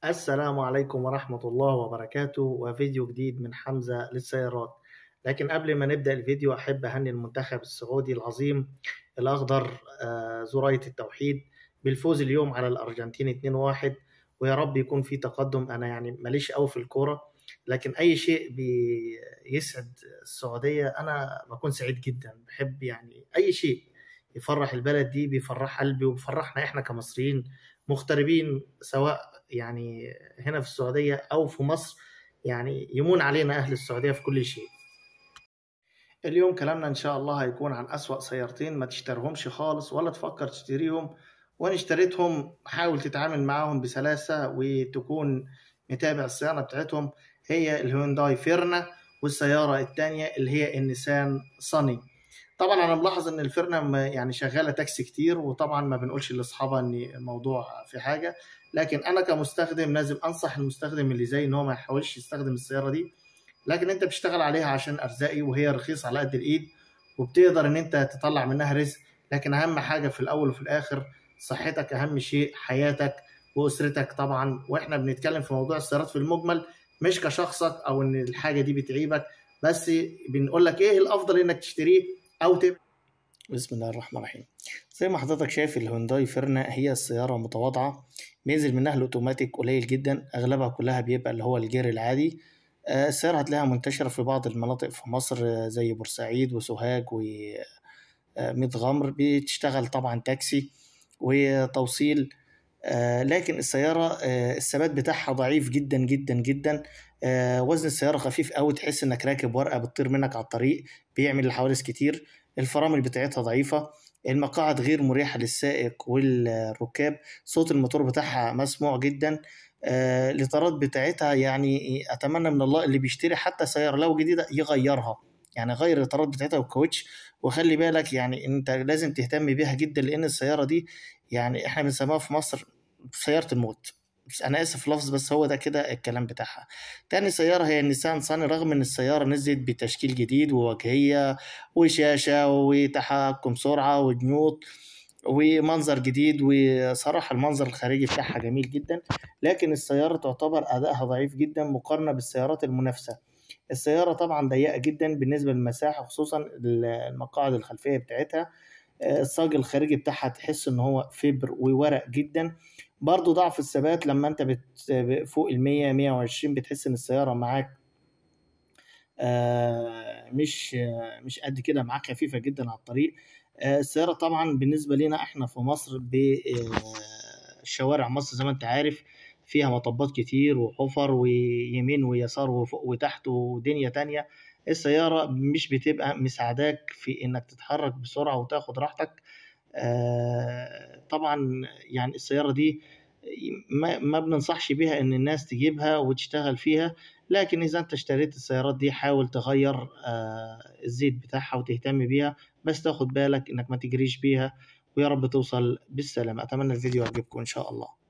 السلام عليكم ورحمة الله وبركاته وفيديو جديد من حمزة للسيارات لكن قبل ما نبدأ الفيديو أحب أهني المنتخب السعودي العظيم الأخضر آه، زراية التوحيد بالفوز اليوم على الأرجنتين 2-1 ويا رب يكون في تقدم أنا يعني ماليش قوي في الكورة لكن أي شيء بيسعد السعودية أنا بكون سعيد جدا بحب يعني أي شيء يفرح البلد دي بيفرح قلبي وبيفرحنا إحنا كمصريين مغتربين سواء يعني هنا في السعودية أو في مصر يعني يمون علينا أهل السعودية في كل شيء اليوم كلامنا إن شاء الله هيكون عن أسوأ سيارتين ما تشتريهمش خالص ولا تفكر تشتريهم وأنا اشتريتهم حاول تتعامل معاهم بسلاسة وتكون متابع الصيانة بتاعتهم هي الهيونداي فيرنا والسيارة التانية اللي هي النيسان صني طبعا انا ملاحظ ان الفرنه يعني شغاله تاكسي كتير وطبعا ما بنقولش لاصحابها ان الموضوع في حاجه لكن انا كمستخدم لازم انصح المستخدم اللي زي ان هو ما يحاولش يستخدم السياره دي لكن انت بتشتغل عليها عشان ارزاقي وهي رخيصه على قد الايد وبتقدر ان انت تطلع منها رزق لكن اهم حاجه في الاول وفي الاخر صحتك اهم شيء حياتك واسرتك طبعا واحنا بنتكلم في موضوع السيارات في المجمل مش كشخصك او ان الحاجه دي بتعيبك بس بنقول لك ايه الافضل انك تشتريه او تبقى بسم الله الرحمن الرحيم زي ما حضرتك شايف الهونداي فيرنا هي السيارة متواضعة بينزل منها الأوتوماتيك قليل جدا أغلبها كلها بيبقى اللي هو الجير العادي آه، السيارة هتلاقيها منتشرة في بعض المناطق في مصر آه، زي بورسعيد وسوهاج وميت غمر بتشتغل طبعا تاكسي وتوصيل آه، لكن السيارة الثبات بتاعها ضعيف جدا جدا جدا وزن السيارة خفيف قوي تحس انك راكب ورقة بتطير منك على الطريق بيعمل الحوادث كتير الفرامل بتاعتها ضعيفة المقاعد غير مريحة للسائق والركاب صوت الموتور بتاعها مسموع جدا آه الإطارات بتاعتها يعني أتمنى من الله اللي بيشتري حتى سيارة لو جديدة يغيرها يعني غير الإطارات بتاعتها والكاوتش وخلي بالك يعني أنت لازم تهتم بيها جدا لأن السيارة دي يعني إحنا بنسميها في مصر سيارة الموت بس انا اسف في اللفظ بس هو ده كده الكلام بتاعها تاني سيارة هي النيسان صاني رغم ان السيارة نزلت بتشكيل جديد وواجهية وشاشة وتحكم سرعة وجنوط ومنظر جديد وصراحة المنظر الخارجي بتاعها جميل جدا لكن السيارة تعتبر أدائها ضعيف جدا مقارنة بالسيارات المنافسة السيارة طبعا ضيقة جدا بالنسبة للمساحة خصوصا المقاعد الخلفية بتاعتها الصاج الخارجي بتاعها تحس ان هو فبر وورق جدا برضو ضعف الثبات لما انت بت فوق ال 100 120 بتحس ان السياره معاك آه مش آه مش قد كده معاك خفيفه جدا على الطريق آه السياره طبعا بالنسبه لنا احنا في مصر بشوارع مصر زي ما انت عارف فيها مطبات كتير وحفر ويمين ويسار وفوق وتحت ودنيا تانية السيارة مش بتبقى مساعداك في انك تتحرك بسرعة وتاخد راحتك آه طبعا يعني السيارة دي ما, ما بننصحش بيها ان الناس تجيبها وتشتغل فيها لكن اذا انت اشتريت السيارات دي حاول تغير آه الزيت بتاعها وتهتم بيها بس تاخد بالك انك ما تجريش بيها ويا رب توصل بالسلامة اتمنى الفيديو يعجبكم ان شاء الله